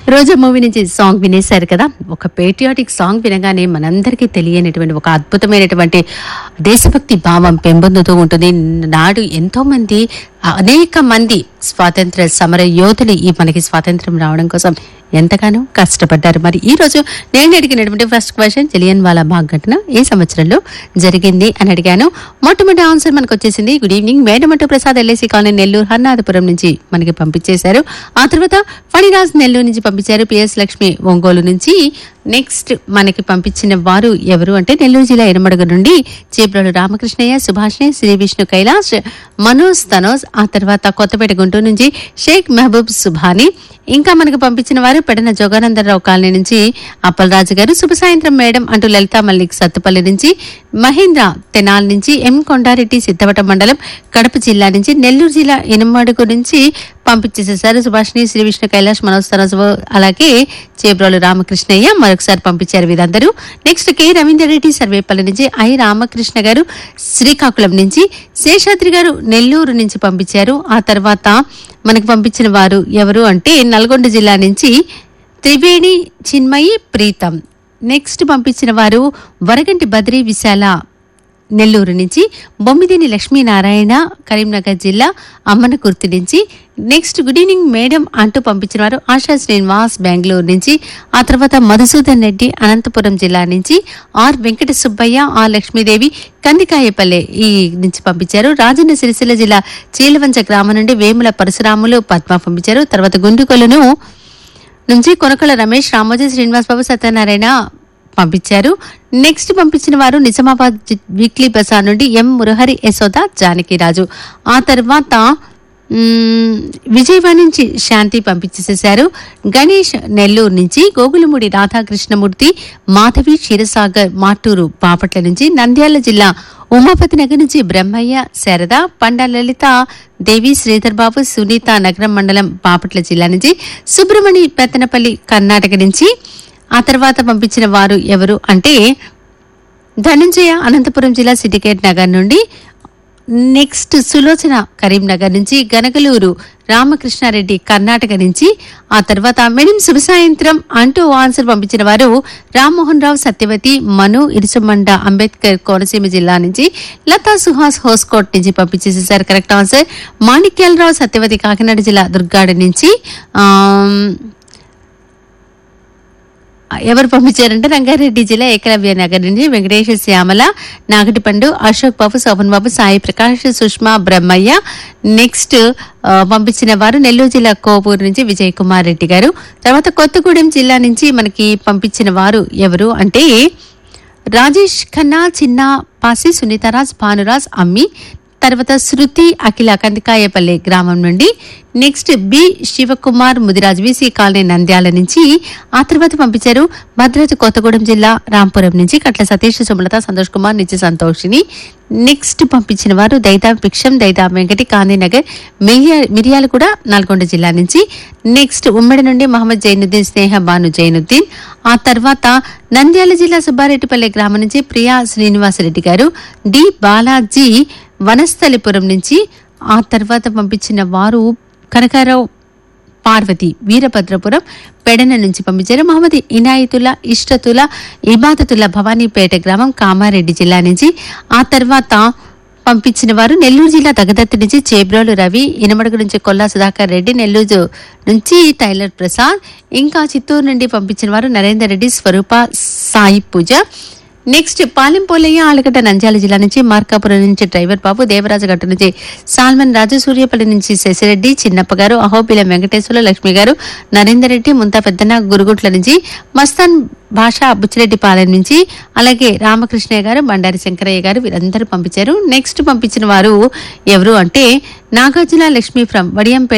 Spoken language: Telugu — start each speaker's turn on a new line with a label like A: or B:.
A: రోజా మూవీ నుంచి సాంగ్ వినేశారు కదా ఒక పేట్రియాటిక్ సాంగ్ వినగానే మనందరికీ తెలియనటువంటి ఒక అద్భుతమైనటువంటి దేశభక్తి భావం పెంపొందుతూ ఉంటుంది నాడు ఎంతో మంది అనేక మంది స్వాతంత్ర సమర యోధులు ఈ మనకి స్వాతంత్రం రావడం కోసం ఎంతగానో కష్టపడ్డారు మరి ఈ రోజు నేను అడిగినటువంటి first question Jallianwala Bagh ఘటన ఏ సంవత్సరంలో జరిగింది అని అడిగాను మొట్టమొదటి ఆన్సర్ మనకు వచ్చేసింది గుడ్ ఈవినింగ్ మేడమట్టు ప్రసాద్ ఎల్ఐసి కాలనీ నెల్లూరు హర్నాథపురం నుంచి మనకి పంపించేశారు ఆ తర్వాత ఫణిరాజ్ నెల్లూరు నుంచి పంపించారు పిఎస్ లక్ష్మి ఒంగోలు నుంచి నెక్స్ట్ మనకి పంపించిన వారు ఎవరు అంటే నెల్లూరు జిల్లా ఎనమడుగు నుండి చేబ్రోలు రామకృష్ణయ్య సుభాష్ని శ్రీ విష్ణు కైలాష్ మనోజ్ తనోజ్ ఆ తర్వాత కొత్తపేట గుంటూరు నుంచి షేక్ మహబూబ్ సుభాని ఇంకా మనకు పంపించిన వారు పెడన జోగానందరావు కాలనీ నుంచి అప్పలరాజు గారు శుభ సాయంత్రం మేడం అంటూ లలితా మల్లిక్ సత్తుపల్లి నుంచి మహేంద్ర తెనాల్ నుంచి ఎం కొండారెడ్డి సిద్ధవట మండలం కడప జిల్లా నుంచి నెల్లూరు జిల్లా ఎనమడుగు నుంచి పంపించేసేసారు సుభాష్ని శ్రీ విష్ణు కైలాష్ మనోజ్ తనోజ్ అలాగే చేబ్రోలు రామకృష్ణయ్య మరొకసారి పంపించారు వీరందరూ నెక్స్ట్ కె రవీందర్ రెడ్డి సర్వేపల్లి నుంచి ఐ రామకృష్ణ గారు శ్రీకాకుళం నుంచి శేషాద్రి గారు నెల్లూరు నుంచి పంపించారు ఆ తర్వాత మనకు పంపించిన వారు ఎవరు అంటే నల్గొండ జిల్లా నుంచి త్రివేణి చిన్మయి ప్రీతం నెక్స్ట్ పంపించిన వారు వరగంటి బద్రి విశాల నెల్లూరు నుంచి బొమ్మిదిని లక్ష్మీనారాయణ కరీంనగర్ జిల్లా అమ్మనకుర్తి నుంచి నెక్స్ట్ గుడ్ ఈవినింగ్ మేడం అంటూ పంపించిన వారు ఆశా శ్రీనివాస్ బెంగళూరు నుంచి ఆ తర్వాత మధుసూదన్ రెడ్డి అనంతపురం జిల్లా నుంచి ఆర్ వెంకట సుబ్బయ్య ఆర్ లక్ష్మీదేవి కందికాయపల్లె ఈ నుంచి పంపించారు రాజన్న సిరిసిల్ల జిల్లా చీలవంచ గ్రామం నుండి వేముల పరశురాములు పద్మ పంపించారు తర్వాత గుండుకొలను నుంచి కొనకల రమేష్ రామోజీ శ్రీనివాస్ బాబు సత్యనారాయణ పంపించారు నెక్స్ట్ పంపించిన వారు నిజామాబాద్ జి- వీక్లీ బజార్ నుండి ఎం మురహరి యశోద జానకిరాజు ఆ తర్వాత మ్మ్, విజయవాడ నుంచి శాంతి పంపించేసేశారు గణేష్ నెల్లూరు నుంచి గోగులమూడి రాధాకృష్ణమూర్తి మాధవి క్షీరసాగర్ మాటూరు బాపట్ల నుంచి నంద్యాల జిల్లా ఉమాపతి నగర్ నుంచి బ్రహ్మయ్య శారద పండ లలిత దేవి శ్రీధర్ బాబు సునీత నగరం మండలం బాపట్ల జిల్లా నుంచి సుబ్రమణి పెత్తనపల్లి కర్ణాటక నుంచి ఆ తర్వాత పంపించిన వారు ఎవరు అంటే ధనంజయ అనంతపురం జిల్లా సిటికేట్ నగర్ నుండి నెక్స్ట్ సులోచన కరీంనగర్ నుంచి గనగలూరు రామకృష్ణారెడ్డి కర్ణాటక నుంచి ఆ తర్వాత మెనిం శుభ సాయంత్రం అంటూ ఆన్సర్ పంపించిన వారు రామ్మోహన్ రావు సత్యవతి మను ఇరుసుమండ అంబేద్కర్ కోనసీమ జిల్లా నుంచి లతా సుహాస్ హోస్కోట్ నుంచి పంపించేసేసారు కరెక్ట్ ఆన్సర్ మాణిక్యాలరావు సత్యవతి కాకినాడ జిల్లా దుర్గాడ నుంచి ఆమ్, ఎవరు పంపించారంటే రంగారెడ్డి జిల్లా ఏకలవ్య నగర్ నుంచి వెంకటేశ్వర శ్యామల నాగటిపండు అశోక్ బాబు శోభన్ బాబు సాయి ప్రకాష్ సుష్మా బ్రహ్మయ్య నెక్స్ట్ ఆ, పంపించిన వారు నెల్లూరు జిల్లా కోపూరు నుంచి విజయ్ కుమార్ రెడ్డి గారు తర్వాత కొత్తగూడెం జిల్లా నుంచి మనకి పంపించిన వారు ఎవరు అంటే రాజేష్ ఖన్నా చిన్న పాసి సునీతారాజ్ భానురాజ్ అమ్మి తర్వాత శృతి అఖిల కందికాయపల్లి గ్రామం నుండి next B Shivakumar Mudiraj VC colony Nandyal నుంచి ఆ తర్వాత పంపించారు భద్రాద్రి కొత్తగూడెం జిల్లా రాంపురం నుంచి కట్ల సతీష్ సుమలత సంతోష్ కుమార్ నిత్య సంతోషిని నెక్స్ట్ పంపించిన వారు దైతా భిక్షం దైతా వెంకటి గాంధీనగర్ మిరియా మిరియాలు కూడా నల్గొండ జిల్లా నుంచి నెక్స్ట్ ఉమ్మడి నుండి మహమ్మద్ జైనుద్దీన్ స్నేహ బాను జైనుద్దీన్ ఆ తర్వాత నంద్యాల జిల్లా సుబ్బారెడ్డిపల్లి గ్రామం నుంచి ప్రియా శ్రీనివాసరెడ్డి గారు డి బాలాజీ వనస్థలిపురం నుంచి ఆ తర్వాత పంపించిన వారు కనకారావు పార్వతి వీరభద్రపురం పెడన నుంచి పంపించారు మహమ్మద్ ఇనాయతుల్లా ఇష్టతుల ఇబాదతుల్లా భవానీపేట గ్రామం కామారెడ్డి జిల్లా నుంచి ఆ తర్వాత పంపించిన వారు నెల్లూరు జిల్లా దగ్గదత్తి నుంచి చేబ్రోలు రవి ఇనమడుగు నుంచి కొల్లా సుధాకర్ రెడ్డి నెల్లూరు నుంచి టైలర్ ప్రసాద్ ఇంకా చిత్తూరు నుండి పంపించిన వారు నరేందర్ రెడ్డి స్వరూప సాయి పూజ నెక్స్ట్ పాలెంపోలయ్య ఆలగడ్డ నంద్యాల జిల్లా నుంచి మార్కాపురం నుంచి డ్రైవర్ బాబు దేవరాజగట్ట నుంచి సాల్మన్ రాజు సూర్యపల్లి నుంచి శశిరెడ్డి చిన్నప్ప గారు అహోబిలం వెంకటేశ్వర లక్ష్మి గారు నరేందర్ రెడ్డి ముంతా పెద్దన గురుగుట్ల నుంచి మస్తాన్ భాష బుచ్చిరెడ్డిపాలెం నుంచి అలాగే రామకృష్ణయ్య గారు బండారి శంకరయ్య గారు వీరందరూ పంపించారు నెక్స్ట్ పంపించిన వారు ఎవరు అంటే నాగార్జున లక్ష్మి ఫ్రమ్ వడియంపేట